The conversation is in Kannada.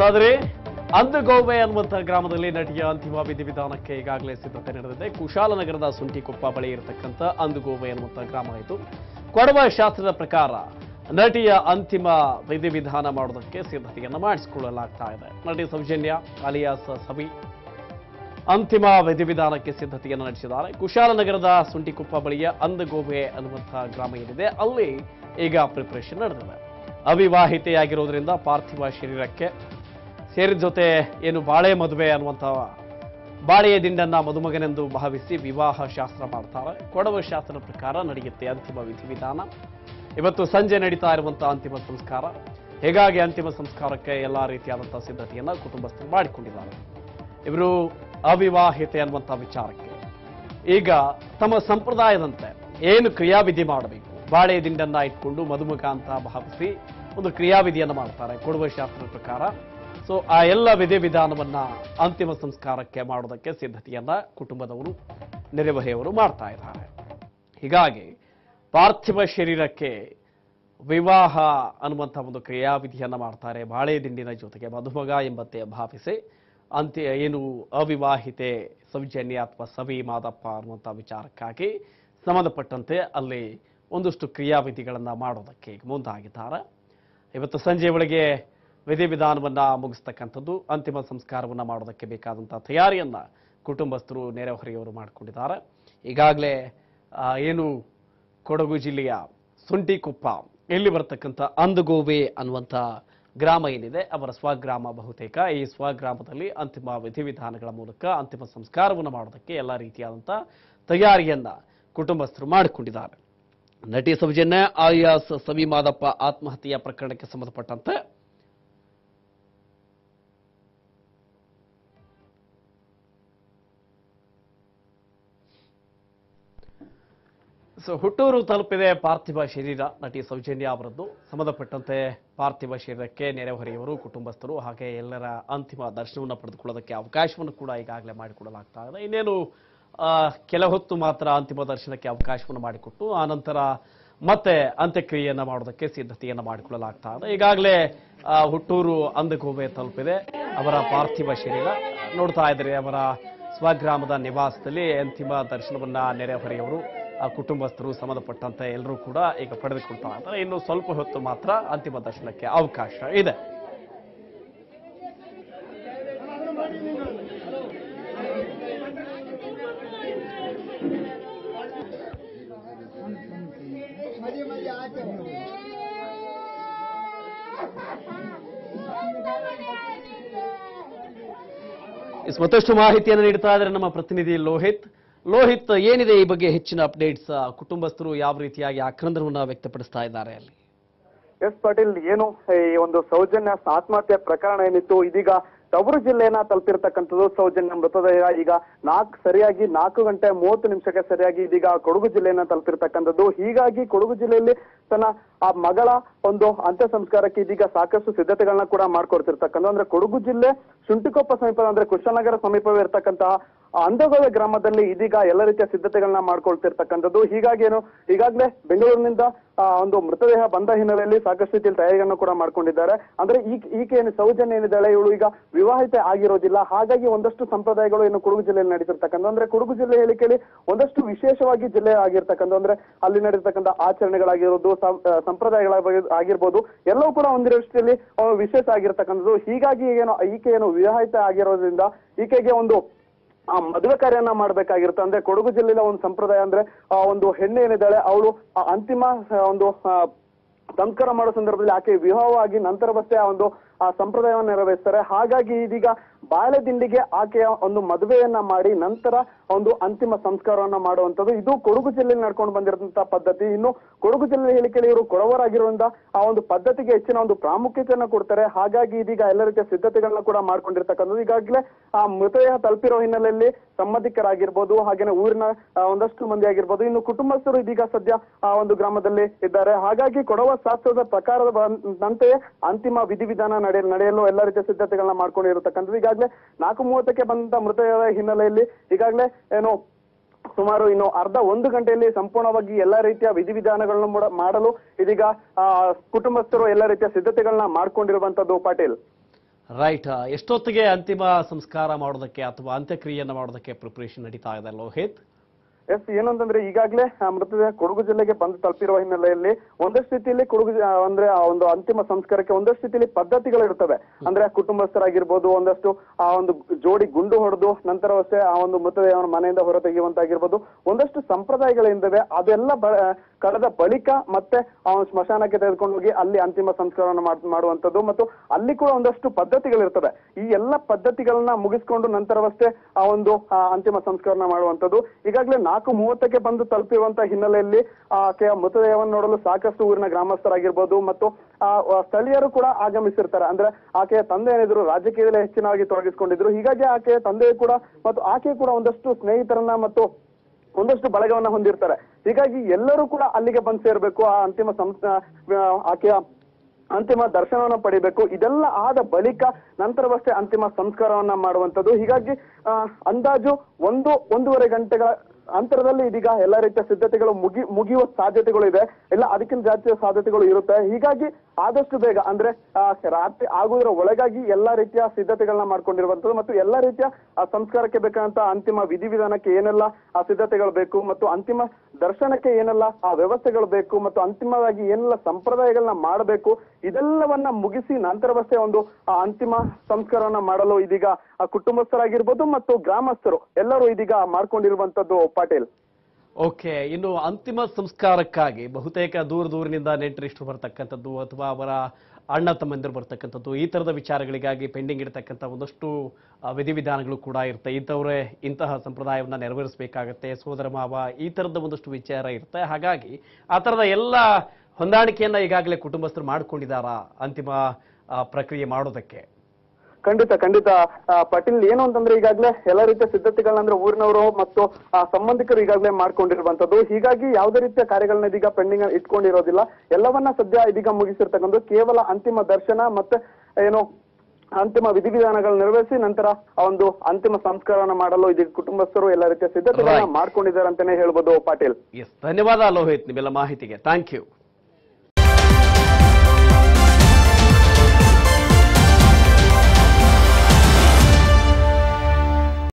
ನೋಡ್ತಾದ್ರೆ ಅಂದಗೋವೆ ಅನ್ನುವಂಥ ಗ್ರಾಮದಲ್ಲಿ ನಟಿಯ ಅಂತಿಮ ವಿಧಿವಿಧಾನಕ್ಕೆ ಈಗಾಗಲೇ ಸಿದ್ಧತೆ ನಡೆದಿದೆ ಕುಶಾಲನಗರದ ಸುಂಟಿಕೊಪ್ಪ ಬಳಿ ಇರತಕ್ಕಂಥ ಅಂದಗೋವೆ ಅನ್ನುವಂಥ ಗ್ರಾಮ ಇದು ಕೊಡವ ಶಾಸ್ತ್ರದ ಪ್ರಕಾರ ನಟಿಯ ಅಂತಿಮ ವಿಧಿವಿಧಾನ ಮಾಡೋದಕ್ಕೆ ಸಿದ್ಧತೆಯನ್ನು ಮಾಡಿಸಿಕೊಳ್ಳಲಾಗ್ತಾ ಇದೆ ನಟಿ ಸೌಜನ್ಯ ಅಲಿಯಾಸ್ ಸಬಿ ಅಂತಿಮ ವಿಧಿವಿಧಾನಕ್ಕೆ ಸಿದ್ಧತೆಯನ್ನು ನಡೆಸಿದ್ದಾರೆ ಕುಶಾಲನಗರದ ಸುಂಟಿಕೊಪ್ಪ ಬಳಿಯ ಅಂದಗೋಬೆ ಅನ್ನುವಂಥ ಗ್ರಾಮ ಏನಿದೆ ಅಲ್ಲಿ ಈಗ ಪ್ರಿಪರೇಷನ್ ನಡೆದಿದೆ ಅವಿವಾಹಿತೆಯಾಗಿರೋದ್ರಿಂದ ಪಾರ್ಥಿವ ಶರೀರಕ್ಕೆ ಸೇರಿದ ಜೊತೆ ಏನು ಬಾಳೆ ಮದುವೆ ಅನ್ನುವಂಥ ಬಾಳೆಯ ದಿಂಡನ್ನ ಮದುಮಗನೆಂದು ಭಾವಿಸಿ ವಿವಾಹ ಶಾಸ್ತ್ರ ಮಾಡ್ತಾರೆ ಕೊಡವ ಶಾಸ್ತ್ರದ ಪ್ರಕಾರ ನಡೆಯುತ್ತೆ ಅಂತಿಮ ವಿಧಿವಿಧಾನ ಇವತ್ತು ಸಂಜೆ ನಡೀತಾ ಇರುವಂತಹ ಅಂತಿಮ ಸಂಸ್ಕಾರ ಹೀಗಾಗಿ ಅಂತಿಮ ಸಂಸ್ಕಾರಕ್ಕೆ ಎಲ್ಲಾ ರೀತಿಯಾದಂತಹ ಸಿದ್ಧತೆಯನ್ನ ಕುಟುಂಬಸ್ಥರು ಮಾಡಿಕೊಂಡಿದ್ದಾರೆ ಇವರು ಅವಿವಾಹಿತೆ ಅನ್ನುವಂಥ ವಿಚಾರಕ್ಕೆ ಈಗ ತಮ್ಮ ಸಂಪ್ರದಾಯದಂತೆ ಏನು ಕ್ರಿಯಾವಿಧಿ ಮಾಡಬೇಕು ಬಾಳೆ ದಿಂಡನ್ನ ಇಟ್ಕೊಂಡು ಮದುಮಗ ಅಂತ ಭಾವಿಸಿ ಒಂದು ಕ್ರಿಯಾವಿಧಿಯನ್ನು ಮಾಡ್ತಾರೆ ಕೊಡುವ ಶಾಸ್ತ್ರದ ಪ್ರಕಾರ ಸೊ ಆ ಎಲ್ಲ ವಿಧಿವಿಧಾನವನ್ನ ಅಂತಿಮ ಸಂಸ್ಕಾರಕ್ಕೆ ಮಾಡೋದಕ್ಕೆ ಸಿದ್ಧತೆಯನ್ನ ಕುಟುಂಬದವರು ನೆರೆಹೊರೆಯವರು ಮಾಡ್ತಾ ಇದ್ದಾರೆ ಹೀಗಾಗಿ ಪಾರ್ಥಿವ ಶರೀರಕ್ಕೆ ವಿವಾಹ ಅನ್ನುವಂಥ ಒಂದು ಕ್ರಿಯಾವಿಧಿಯನ್ನ ಮಾಡ್ತಾರೆ ಬಾಳೆ ದಿಂಡಿನ ಜೊತೆಗೆ ಮದುಮಗ ಎಂಬಂತೆ ಭಾವಿಸಿ ಅಂತ್ಯ ಏನು ಅವಿವಾಹಿತೆ ಸೌಜನ್ಯ ಅಥವಾ ಸವಿ ಮಾದಪ್ಪ ಅನ್ನುವಂಥ ವಿಚಾರಕ್ಕಾಗಿ ಸಂಬಂಧಪಟ್ಟಂತೆ ಅಲ್ಲಿ ಒಂದಷ್ಟು ಕ್ರಿಯಾವಿಧಿಗಳನ್ನ ಮಾಡೋದಕ್ಕೆ ಈಗ ಮುಂದಾಗಿದ್ದಾರೆ ಇವತ್ತು ಸಂಜೆ ಒಳಗೆ ವಿಧಿವಿಧಾನವನ್ನ ಮುಗಿಸ್ತಕ್ಕಂಥದ್ದು ಅಂತಿಮ ಸಂಸ್ಕಾರವನ್ನ ಮಾಡೋದಕ್ಕೆ ಬೇಕಾದಂಥ ತಯಾರಿಯನ್ನ ಕುಟುಂಬಸ್ಥರು ನೆರೆಹೊರೆಯವರು ಮಾಡಿಕೊಂಡಿದ್ದಾರೆ ಈಗಾಗಲೇ ಆ, ಏನು ಕೊಡಗು ಜಿಲ್ಲೆಯ ಸುಂಟಿಕೊಪ್ಪ ಇಲ್ಲಿ ಬರ್ತಕ್ಕಂಥ ಅಂದಗೋವೆ ಅನ್ನುವಂಥ ಗ್ರಾಮ ಏನಿದೆ ಅವರ ಸ್ವಗ್ರಾಮ ಬಹುತೇಕ ಈ ಸ್ವಗ್ರಾಮದಲ್ಲಿ ಅಂತಿಮ ವಿಧಿವಿಧಾನಗಳ ಮೂಲಕ ಅಂತಿಮ ಸಂಸ್ಕಾರವನ್ನು ಮಾಡೋದಕ್ಕೆ ಎಲ್ಲ ರೀತಿಯಾದಂಥ ತಯಾರಿಯನ್ನ ಕುಟುಂಬಸ್ಥರು ಮಾಡಿಕೊಂಡಿದ್ದಾರೆ ನಟಿ ಸೌಜನ್ಯ ಆಯಾಸ್ ಸವಿ ಮಾದಪ್ಪ ಆತ್ಮಹತ್ಯೆಯ ಪ್ರಕರಣಕ್ಕೆ ಸಂಬಂಧಪಟ್ಟಂತೆ ಸೊ ಹುಟ್ಟೂರು ತಲುಪಿದೆ ಪಾರ್ಥಿವ ಶರೀರ ನಟಿ ಸೌಜನ್ಯ ಅವರದ್ದು ಸಂಬಂಧಪಟ್ಟಂತೆ ಪಾರ್ಥಿವ ಶರೀರಕ್ಕೆ ನೆರೆಹೊರೆಯವರು ಕುಟುಂಬಸ್ಥರು ಹಾಗೆ ಎಲ್ಲರ ಅಂತಿಮ ದರ್ಶನವನ್ನು ಪಡೆದುಕೊಳ್ಳೋದಕ್ಕೆ ಅವಕಾಶವನ್ನು ಕೂಡ ಈಗಾಗಲೇ ಮಾಡಿಕೊಡಲಾಗ್ತಾ ಇದೆ ಇನ್ನೇನು ಆ, ಕೆಲ ಹೊತ್ತು ಮಾತ್ರ ಅಂತಿಮ ದರ್ಶನಕ್ಕೆ ಅವಕಾಶವನ್ನು ಮಾಡಿಕೊಟ್ಟು ಆನಂತರ ಮತ್ತೆ ಅಂತ್ಯಕ್ರಿಯೆಯನ್ನ ಮಾಡೋದಕ್ಕೆ ಸಿದ್ಧತೆಯನ್ನು ಮಾಡಿಕೊಳ್ಳಲಾಗ್ತಾ ಇದೆ ಈಗಾಗಲೇ ಆ, ಹುಟ್ಟೂರು ಅಂದಗೋವೆ ತಲುಪಿದೆ ಅವರ ಪಾರ್ಥಿವ ಶರೀರ ನೋಡ್ತಾ ಇದ್ದಾರೆ ಅವರ ಸ್ವಗ್ರಾಮದ ನಿವಾಸದಲ್ಲಿ ಅಂತಿಮ ದರ್ಶನವನ್ನ ನೆರೆಹೊರೆಯವರು ಆ ಕುಟುಂಬಸ್ಥರು ಸಂಬಂಧಪಟ್ಟಂತೆ ಎಲ್ಲರೂ ಕೂಡ ಈಗ ಪಡೆದುಕೊಳ್ತಾ ಇದ್ದಾರೆ ಇನ್ನು ಸ್ವಲ್ಪ ಹೊತ್ತು ಮಾತ್ರ ಅಂತಿಮ ದರ್ಶನಕ್ಕೆ ಅವಕಾಶ ಇದೆ ಇಸ್ ಮತ್ತಷ್ಟು ಮಾಹಿತಿಯನ್ನು ನೀಡ್ತಾ ಇದ್ದಾರೆ ನಮ್ಮ ಪ್ರತಿನಿಧಿ ಲೋಹಿತ್ ಲೋಹಿತ್ ಏನಿದೆ ಈ ಬಗ್ಗೆ ಹೆಚ್ಚಿನ ಅಪ್ಡೇಟ್ಸ್ ಕುಟುಂಬಸ್ಥರು ಯಾವ ರೀತಿಯಾಗಿ ಆಕ್ರಂದನವನ್ನ ವ್ಯಕ್ತಪಡಿಸ್ತಾ ಇದ್ದಾರೆ ಅಲ್ಲಿ ಎಸ್ ಪಾಟೀಲ್ ಏನು ಈ ಒಂದು ಸೌಜನ್ಯ ಆತ್ಮಹತ್ಯೆ ಪ್ರಕರಣ ಏನಿತ್ತು ಇದೀಗ ತವರು ಜಿಲ್ಲೆಯನ್ನ ತಲುಪಿರ್ತಕ್ಕಂಥದ್ದು ಸೌಜನ್ಯ ಮೃತದೇಹ ಈಗ ನಾಲ್ಕು ಸರಿಯಾಗಿ ನಾಲ್ಕು ಗಂಟೆ ಮೂವತ್ತು ನಿಮಿಷಕ್ಕೆ ಸರಿಯಾಗಿ ಇದೀಗ ಕೊಡಗು ಜಿಲ್ಲೆಯನ್ನ ತಲುಪಿರ್ತಕ್ಕಂಥದ್ದು ಹೀಗಾಗಿ ಕೊಡಗು ಜಿಲ್ಲೆಯಲ್ಲಿ ತನ್ನ ಆ ಮಗಳ ಒಂದು ಅಂತ್ಯ ಸಂಸ್ಕಾರಕ್ಕೆ ಇದೀಗ ಸಾಕಷ್ಟು ಸಿದ್ಧತೆಗಳನ್ನ ಕೂಡ ಮಾಡ್ಕೊಡ್ತಿರ್ತಕ್ಕಂಥ ಅಂದ್ರೆ ಕೊಡಗು ಜಿಲ್ಲೆ ಶುಂಠಿಕೊಪ್ಪ ಸಮೀಪ ಅಂದ್ರೆ ಕುಶನಗರ ಸಮೀಪವೇ ಇರ್ತಕ್ಕಂತಹ ಅಂದಗೋವೆ ಗ್ರಾಮದಲ್ಲಿ ಇದೀಗ ಎಲ್ಲ ರೀತಿಯ ಸಿದ್ಧತೆಗಳನ್ನ ಮಾಡ್ಕೊಳ್ತಿರ್ತಕ್ಕಂಥದ್ದು ಹೀಗಾಗಿ ಏನು ಈಗಾಗಲೇ ಬೆಂಗಳೂರಿನಿಂದ ಆ, ಒಂದು ಮೃತದೇಹ ಬಂದ ಹಿನ್ನೆಲೆಯಲ್ಲಿ ಸಾಕಷ್ಟು ರೀತಿಯಲ್ಲಿ ತಯಾರಿಗಳನ್ನ ಕೂಡ ಮಾಡ್ಕೊಂಡಿದ್ದಾರೆ ಅಂದ್ರೆ ಈ ಈಕೆ ಏನು ಸೌಜನ್ಯ ಏನಿದ್ದಾಳೆ ಇವಳು ಈಗ ವಿವಾಹಿತೆ ಆಗಿರೋದಿಲ್ಲ ಹಾಗಾಗಿ ಒಂದಷ್ಟು ಸಂಪ್ರದಾಯಗಳು ಏನು ಕೊಡಗು ಜಿಲ್ಲೆಯಲ್ಲಿ ನಡೀತಿರ್ತಕ್ಕಂಥ ಅಂದ್ರೆ ಕೊಡಗು ಜಿಲ್ಲೆ ಹೇಳಿಕೆಯಲ್ಲಿ ಒಂದಷ್ಟು ವಿಶೇಷವಾಗಿ ಜಿಲ್ಲೆ ಆಗಿರ್ತಕ್ಕಂಥ ಅಂದ್ರೆ ಅಲ್ಲಿ ನಡೀತಕ್ಕಂಥ ಆಚರಣೆಗಳಾಗಿರೋದು ಸಂ- ಆ, ಸಂಪ್ರದಾಯಗಳ ಆಗಿರ್ಬೋದು ಎಲ್ಲವೂ ಕೂಡ ಒಂದು ದೃಷ್ಟಿಯಲ್ಲಿ ಆ, ವಿಶೇಷ ಆಗಿರ್ತಕ್ಕಂಥದ್ದು ಹೀಗಾಗಿ ಏನು ಈಕೆ ಏನು ವಿವಾಹಿತ ಆಗಿರೋದ್ರಿಂದ ಈಕೆಗೆ ಒಂದು ಆ ಮದುವೆ ಕಾರ್ಯನ ಮಾಡ್ಬೇಕಾಗಿರುತ್ತೆ ಅಂದ್ರೆ ಕೊಡಗು ಜಿಲ್ಲೆಯ ಒಂದು ಸಂಪ್ರದಾಯ ಅಂದ್ರೆ ಆ ಒಂದು ಹೆಣ್ಣು ಏನಿದ್ದಾಳೆ ಅವಳು ಆ ಅಂತಿಮ ಆ, ಒಂದು ಆ, ಸಂಸ್ಕಾರ ಮಾಡೋ ಸಂದರ್ಭದಲ್ಲಿ ಆಕೆ ವಿವಾಹವಾಗಿ ನಂತರವಷ್ಟೇ ಆ ಒಂದು ಆ ಸಂಪ್ರದಾಯವನ್ನು ನೆರವೇರಿಸ್ತಾರೆ ಹಾಗಾಗಿ ಇದೀಗ ಬಾಳೆ ದಿಂಡಿಗೆ ಆಕೆಯ ಒಂದು ಮದುವೆಯನ್ನ ಮಾಡಿ ನಂತರ ಒಂದು ಅಂತಿಮ ಸಂಸ್ಕಾರವನ್ನ ಮಾಡುವಂತದ್ದು ಇದು ಕೊಡಗು ಜಿಲ್ಲೆಯಲ್ಲಿ ನಡ್ಕೊಂಡು ಬಂದಿರತಂತ ಪದ್ಧತಿ ಇನ್ನು ಕೊಡಗು ಜಿಲ್ಲೆ ಹೇಳಿಕೆಯಲ್ಲಿ ಇವರು ಕೊಡವರಾಗಿರುವಂತ ಆ ಒಂದು ಪದ್ಧತಿಗೆ ಹೆಚ್ಚಿನ ಒಂದು ಪ್ರಾಮುಖ್ಯತೆಯನ್ನ ಕೊಡ್ತಾರೆ ಹಾಗಾಗಿ ಇದೀಗ ಎಲ್ಲ ರೀತಿಯ ಸಿದ್ಧತೆಗಳನ್ನ ಕೂಡ ಮಾಡ್ಕೊಂಡಿರ್ತಕ್ಕಂಥದ್ದು ಈಗಾಗಲೇ ಆ ಮೃತದೇಹ ತಲುಪಿರೋ ಹಿನ್ನೆಲೆಯಲ್ಲಿ ಸಂಬಂಧಿಕರಾಗಿರ್ಬೋದು ಹಾಗೇನೆ ಊರಿನ ಆ, ಒಂದಷ್ಟು ಮಂದಿ ಆಗಿರ್ಬೋದು ಇನ್ನು ಕುಟುಂಬಸ್ಥರು ಇದೀಗ ಸದ್ಯ ಆ ಒಂದು ಗ್ರಾಮದಲ್ಲಿ ಇದ್ದಾರೆ ಹಾಗಾಗಿ ಕೊಡವ ಶಾಸ್ತ್ರದ ಪ್ರಕಾರದ ನಂತೆಯೇ ಅಂತಿಮ ವಿಧಿವಿಧಾನ ನಡೆ ನಡೆಯಲು ಎಲ್ಲ ರೀತಿಯ ಸಿದ್ಧತೆಗಳನ್ನ ಮಾಡ್ಕೊಂಡಿರತಕ್ಕಂಥದ್ದು ಈಗಾಗಲೇ ನಾಲ್ಕು ಮೂವತ್ತಕ್ಕೆ ಬಂದಂತ ಮೃತದೇಹದ ಹಿನ್ನೆಲೆಯಲ್ಲಿ ಈಗಾಗಲೇ ಏನು ಸುಮಾರು ಇನ್ನು ಅರ್ಧ ಒಂದು ಗಂಟೆಯಲ್ಲಿ ಸಂಪೂರ್ಣವಾಗಿ ಎಲ್ಲಾ ರೀತಿಯ ವಿಧಿವಿಧಾನಗಳನ್ನು ಮೂಡ- ಮಾಡಲು ಇದೀಗ ಆ, ಕುಟುಂಬಸ್ಥರು ಎಲ್ಲ ರೀತಿಯ ಸಿದ್ಧತೆಗಳನ್ನ ಮಾಡ್ಕೊಂಡಿರುವಂತದ್ದು ಪಾಟೀಲ್ ರೈಟ್ ಎಷ್ಟೊತ್ತಿಗೆ ಅಂತಿಮ ಸಂಸ್ಕಾರ ಮಾಡೋದಕ್ಕೆ ಅಥವಾ ಅಂತ್ಯಕ್ರಿಯೆಯನ್ನು ಮಾಡೋದಕ್ಕೆ ಪ್ರಿಪರೇಷನ್ ನಡೀತಾ ಇದೆ ಲೋಹಿತ್ ಎಸ್ ಏನಂತಂದ್ರೆ ಈಗಾಗಲೇ ಆ ಮೃತದೇಹ ಕೊಡಗು ಜಿಲ್ಲೆಗೆ ಬಂದು ತಲುಪಿರುವ ಹಿನ್ನೆಲೆಯಲ್ಲಿ ಒಂದಷ್ಟು ರೀತಿಯಲ್ಲಿ ಕೊಡಗು ಜಿ- ಅಂದ್ರೆ ಆ ಒಂದು ಅಂತಿಮ ಸಂಸ್ಕಾರಕ್ಕೆ ಒಂದಷ್ಟು ರೀತಿಯಲ್ಲಿ ಪದ್ಧತಿಗಳು ಇರ್ತವೆ ಅಂದ್ರೆ ಕುಟುಂಬಸ್ಥರಾಗಿರ್ಬೋದು ಒಂದಷ್ಟು ಆ ಒಂದು ಜೋಡಿ ಗುಂಡು ಹೊಡೆದು ನಂತರವಷ್ಟೇ ಆ ಒಂದು ಮೃತದೇಹವನ್ನು ಮನೆಯಿಂದ ಹೊರ ತೆಗೆಯುವಂತಾಗಿರ್ಬೋದು ಒಂದಷ್ಟು ಸಂಪ್ರದಾಯಗಳಿಂದವೆ ಅದೆಲ್ಲ ಬ- ಕಳೆದ ಬಳಿಕ ಮತ್ತೆ ಆ ಒಂದು ಸ್ಮಶಾನಕ್ಕೆ ತೆಗೆದುಕೊಂಡು ಹೋಗಿ ಅಲ್ಲಿ ಅಂತಿಮ ಸಂಸ್ಕಾರವನ್ನು ಮಾಡ್- ಮಾಡುವಂತದ್ದು ಮತ್ತು ಅಲ್ಲಿ ಕೂಡ ಒಂದಷ್ಟು ಪದ್ಧತಿಗಳಿರ್ತವೆ ಈ ಎಲ್ಲ ಪದ್ಧತಿಗಳನ್ನ ಮುಗಿಸ್ಕೊಂಡು ನಂತರವಷ್ಟೇ ಆ ಒಂದು ಆ, ಅಂತಿಮ ಸಂಸ್ಕಾರನ ಮಾಡುವಂತದ್ದು ಈಗಾಗಲೇ ನಾಲ್ಕು ಮೂವತ್ತಕ್ಕೆ ಬಂದು ತಲುಪಿರುವಂತಹ ಹಿನ್ನೆಲೆಯಲ್ಲಿ ಆಕೆಯ ಮೃತದೇಹವನ್ನು ನೋಡಲು ಸಾಕಷ್ಟು ಊರಿನ ಗ್ರಾಮಸ್ಥರಾಗಿರ್ಬೋದು ಮತ್ತು ಆ ಆ, ಸ್ಥಳೀಯರು ಕೂಡ ಆಗಮಿಸಿರ್ತಾರೆ ಅಂದ್ರೆ ಆಕೆಯ ತಂದೆ ಏನಿದ್ರು ರಾಜಕೀಯದಲ್ಲಿ ಹೆಚ್ಚಿನವಾಗಿ ತೊಡಗಿಸಿಕೊಂಡಿದ್ರು ಹೀಗಾಗಿ ಆಕೆಯ ತಂದೆ ಕೂಡ ಮತ್ತು ಆಕೆ ಕೂಡ ಒಂದಷ್ಟು ಸ್ನೇಹಿತರನ್ನ ಮತ್ತು ಒಂದಷ್ಟು ಬಳಗವನ್ನ ಹೊಂದಿರ್ತಾರೆ ಹೀಗಾಗಿ ಎಲ್ಲರೂ ಕೂಡ ಅಲ್ಲಿಗೆ ಬಂದು ಸೇರ್ಬೇಕು ಆ ಅಂತಿಮ ಸಂಸ್ ಆ, ಆಕೆಯ ಅಂತಿಮ ದರ್ಶನವನ್ನ ಪಡಿಬೇಕು ಇದೆಲ್ಲ ಆದ ಬಳಿಕ ನಂತರವಷ್ಟೇ ಅಂತಿಮ ಸಂಸ್ಕಾರವನ್ನ ಮಾಡುವಂತದ್ದು ಹೀಗಾಗಿ ಆ, ಅಂದಾಜು ಒಂದು ಒಂದೂವರೆ ಗಂಟೆಗಳ ಅಂತರದಲ್ಲಿ ಇದೀಗ ಎಲ್ಲಾ ರೀತಿಯ ಸಿದ್ಧತೆಗಳು ಮುಗಿ ಮುಗಿಯುವ ಸಾಧ್ಯತೆಗಳು ಇದೆ ಎಲ್ಲ ಅದಕ್ಕಿಂತ ಜಾಸ್ತಿಯ ಸಾಧ್ಯತೆಗಳು ಇರುತ್ತೆ ಹೀಗಾಗಿ ಆದಷ್ಟು ಬೇಗ ಅಂದ್ರೆ ಆ, ರಾತ್ರಿ ಆಗುವುದರ ಒಳಗಾಗಿ ಎಲ್ಲಾ ರೀತಿಯ ಸಿದ್ಧತೆಗಳನ್ನ ಮಾಡ್ಕೊಂಡಿರುವಂತದ್ದು ಮತ್ತು ಎಲ್ಲಾ ರೀತಿಯ ಆ ಸಂಸ್ಕಾರಕ್ಕೆ ಬೇಕಾದಂತ ಅಂತಿಮ ವಿಧಿವಿಧಾನಕ್ಕೆ ಏನೆಲ್ಲ ಆ ಸಿದ್ಧತೆಗಳು ಬೇಕು ಮತ್ತು ಅಂತಿಮ ದರ್ಶನಕ್ಕೆ ಏನೆಲ್ಲ ಆ ವ್ಯವಸ್ಥೆಗಳು ಬೇಕು ಮತ್ತು ಅಂತಿಮವಾಗಿ ಏನೆಲ್ಲ ಸಂಪ್ರದಾಯಗಳನ್ನ ಮಾಡಬೇಕು ಇದೆಲ್ಲವನ್ನ ಮುಗಿಸಿ ನಂತರವಷ್ಟೇ ಒಂದು ಆ ಅಂತಿಮ ಸಂಸ್ಕಾರವನ್ನ ಮಾಡಲು ಇದೀಗ ಆ ಕುಟುಂಬಸ್ಥರಾಗಿರ್ಬೋದು ಮತ್ತು ಗ್ರಾಮಸ್ಥರು ಎಲ್ಲರೂ ಇದೀಗ ಮಾಡ್ಕೊಂಡಿರುವಂತದ್ದು ಪಾಟೀಲ್ ಓಕೆ ಇನ್ನು ಅಂತಿಮ ಸಂಸ್ಕಾರಕ್ಕಾಗಿ ಬಹುತೇಕ ದೂರ ದೂರಿನಿಂದ ನೆಂಟರಿಷ್ಟರು ಬರ್ತಕ್ಕಂಥದ್ದು ಅಥವಾ ಅವರ ಅಣ್ಣ ತಮ್ಮಂದಿರು ಬರ್ತಕ್ಕಂಥದ್ದು ಈ ಥರದ ವಿಚಾರಗಳಿಗಾಗಿ ಪೆಂಡಿಂಗ್ ಇರತಕ್ಕಂಥ ಒಂದಷ್ಟು ಆ, ವಿಧಿವಿಧಾನಗಳು ಕೂಡ ಇರುತ್ತೆ ಇಂಥವರೇ ಇಂತಹ ಸಂಪ್ರದಾಯವನ್ನು ನೆರವೇರಿಸಬೇಕಾಗತ್ತೆ ಸೋದರ ಮಾವ ಈ ಥರದ ಒಂದಷ್ಟು ವಿಚಾರ ಇರುತ್ತೆ ಹಾಗಾಗಿ ಆ ಥರದ ಎಲ್ಲ ಹೊಂದಾಣಿಕೆಯನ್ನ ಈಗಾಗಲೇ ಕುಟುಂಬಸ್ಥರು ಮಾಡ್ಕೊಂಡಿದ್ದಾರಾ ಅಂತಿಮ ಆ, ಪ್ರಕ್ರಿಯೆ ಮಾಡೋದಕ್ಕೆ ಖಂಡಿತ ಖಂಡಿತ ಆ, ಪಾಟೀಲ್ ಏನು ಅಂತಂದ್ರೆ ಈಗಾಗಲೇ ಎಲ್ಲ ರೀತಿಯ ಸಿದ್ಧತೆಗಳನ್ನ ಅಂದ್ರೆ ಊರಿನವರು ಮತ್ತು ಆ ಸಂಬಂಧಿಕರು ಈಗಾಗಲೇ ಮಾಡ್ಕೊಂಡಿರುವಂತದ್ದು ಹೀಗಾಗಿ ಯಾವುದೇ ರೀತಿಯ ಕಾರ್ಯಗಳನ್ನ ಇದೀಗ ಪೆಂಡಿಂಗ್ ಇಟ್ಕೊಂಡಿರೋದಿಲ್ಲ ಎಲ್ಲವನ್ನ ಸದ್ಯ ಇದೀಗ ಮುಗಿಸಿರ್ತಕ್ಕಂಥ ಕೇವಲ ಅಂತಿಮ ದರ್ಶನ ಮತ್ತೆ ಏನು ಅಂತಿಮ ವಿಧಿವಿಧಾನಗಳನ್ನ ನೆರವೇರಿಸಿ ನಂತರ ಆ ಒಂದು ಅಂತಿಮ ಸಂಸ್ಕಾರವನ್ನ ಮಾಡಲು ಇದೀಗ ಕುಟುಂಬಸ್ಥರು ಎಲ್ಲ ರೀತಿಯ ಸಿದ್ಧತೆಗಳನ್ನ Right. ಮಾಡ್ಕೊಂಡಿದ್ದಾರೆ ಅಂತಾನೆ ಹೇಳ್ಬೋದು ಪಾಟೀಲ್ ಎಸ್ ಧನ್ಯವಾದ ಲೋಹಿತ್ ನಿಮ್ಮೆಲ್ಲ ಮಾಹಿತಿಗೆ ಥ್ಯಾಂಕ್ ಯು